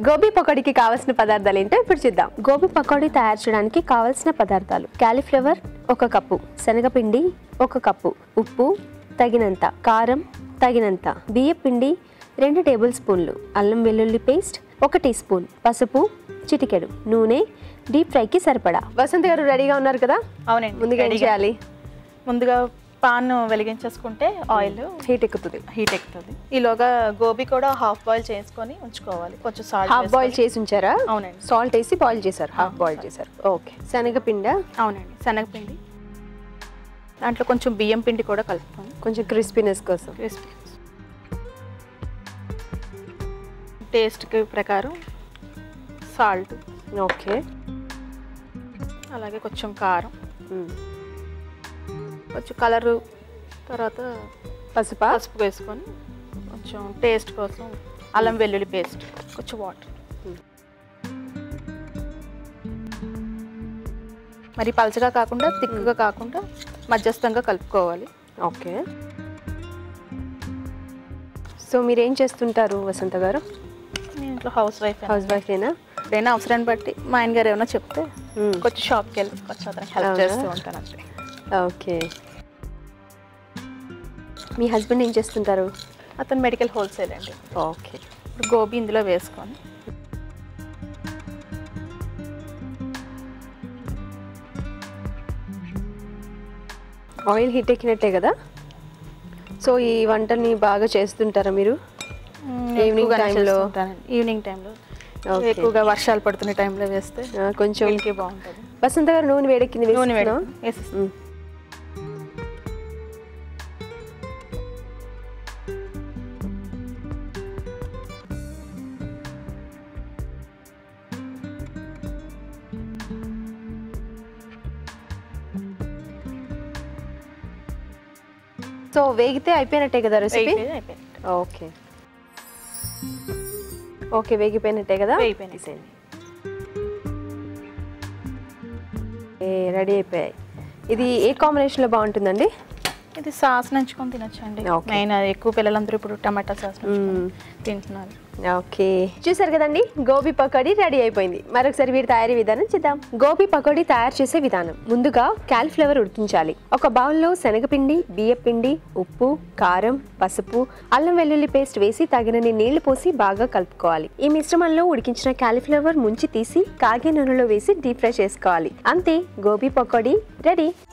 గోబీ పకోడీకి కావాల్సిన పదార్థాలు ఏంటో ఇప్పుడు చూద్దాం గోబీ పకోడీ తయారు చేయడానికి కావాల్సిన పదార్థాలు క్యాలీఫ్లవర్ ఒక కప్పు శనగపిండి ఒక కప్పు ఉప్పు తగినంత కారం తగినంత బియ్య పిండి రెండు టేబుల్ స్పూన్లు అల్లం వెల్లుల్లి పేస్ట్ ఒక టీ స్పూన్ పసుపు చిటికెడు నూనె డీప్ ఫ్రైకి సరిపడా వసంత్ గారు రెడీగా ఉన్నారు కదా అవునండి ముందుగా ఏం రెడీగా. చేయాలి ముందుగా పాన్ వెలిగించేసుకుంటే ఆయిల్ హీట్ ఎక్కుతుంది హీట్ ఎక్కుతుంది ఈలోగా గోబీ కూడా హాఫ్ బాయిల్ చేసుకొని ఉంచుకోవాలి కొంచెం సాల్ట్ హాఫ్ బాయిల్ చేసి ఉంచారా అవునండి. సాల్ట్ వేసి బాయిల్ చేశారు హాఫ్ బాయిల్ చేశారు ఓకే శనగపిండ అవునండి శనగపిండి దాంట్లో కొంచెం బియ్యం పిండి కూడా కలుపుకోండి కొంచెం క్రిస్పీనెస్ కోసం క్రిస్పీ టేస్ట్కి ప్రకారం సాల్ట్ ఓకే అలాగే కొంచెం కారం కొంచెం కలరు తర్వాత పసుపా పసుపు వేసుకొని కొంచెం టేస్ట్ కోసం అల్లం వెల్లుల్లి పేస్ట్ కొంచెం వాటర్ మరి పలచగా కాకుండా థిక్గా కాకుండా మధ్యస్థంగా కలుపుకోవాలి ఓకే సో మీరు ఏం చేస్తుంటారు వసంత గారు నేను ఇంట్లో హౌస్ వైఫ్ హౌస్ వైఫేనా ఎప్పుడైనా అవసరాన్ని బట్టి మా ఆయన గారు ఏమైనా చెప్తే మ్మ్. కొంచెం షాప్కి వెళ్ళి కొంచెం అతనికి హెల్ప్ అవునా? చేస్తూ ఉంటాను అంతే ఓకే మీ హస్బెండ్ ఏం చేస్తుంటారు అతను మెడికల్ హోల్సేల్ అండి ఓకే ఇప్పుడు గోబీ ఇందులో వేసుకొని ఆయిల్ హీట్ ఎక్కినట్టే కదా సో ఈ వంటని బాగా చేస్తుంటారా మీరు Evening time లో? ఈవినింగ్ టైంలో Okay. ఎక్కువగా వర్షాలు పడుతున్న టైంలో వేస్తే ఆ, కొంచెం వీళ్ళకి బాగుంటుంది వసంత గారు నూనె వేడెక్కింది నూనె వేడి వేస్తున్నావా? వేసేస్తాం. మ్మ్. సో వేగితే అయిపోయినట్టే కదా రెసిపీ అయిపోయింది, అయిపోయింది. ఓకే ఓకే వేగిపోయినట్టే కదా వేగిపోయినాయి. తీసేయండి. ఏ రెడీ అయిపోయాయి ఇది ఏ కాంబినేషన్లో బాగుంటుందండి ఇది సాస్ నంచుకొని తినొచ్చండి Okay. మెయిన్ ఎక్కువ పిల్లలందరూ ఇప్పుడు టమాటా సాస్ నంచుకొని తింటున్నారు ఓకే చూసారు కదండి గోబీ పకోడీ రెడీ అయిపోయింది మరొకసారి వీటి తయారీ విధానం చూద్దాం గోబీ పకోడీ తయారు చేసే విధానం ముందుగా క్యాలిఫ్లవర్ ఉడికించాలి ఒక బౌల్లో శనగపిండి బియ్యపిండి ఉప్పు కారం పసుపు అల్లం వెల్లుల్లి పేస్ట్ వేసి తగినన్ని నీళ్లు పోసి బాగా కలుపుకోవాలి ఈ మిశ్రమంలో ఉడికించిన క్యాలిఫ్లవర్ ముంచి తీసి కాగే నూనెలో వేసి డీప్ ఫ్రై చేసుకోవాలి అంతే గోబీ పకోడీ రెడీ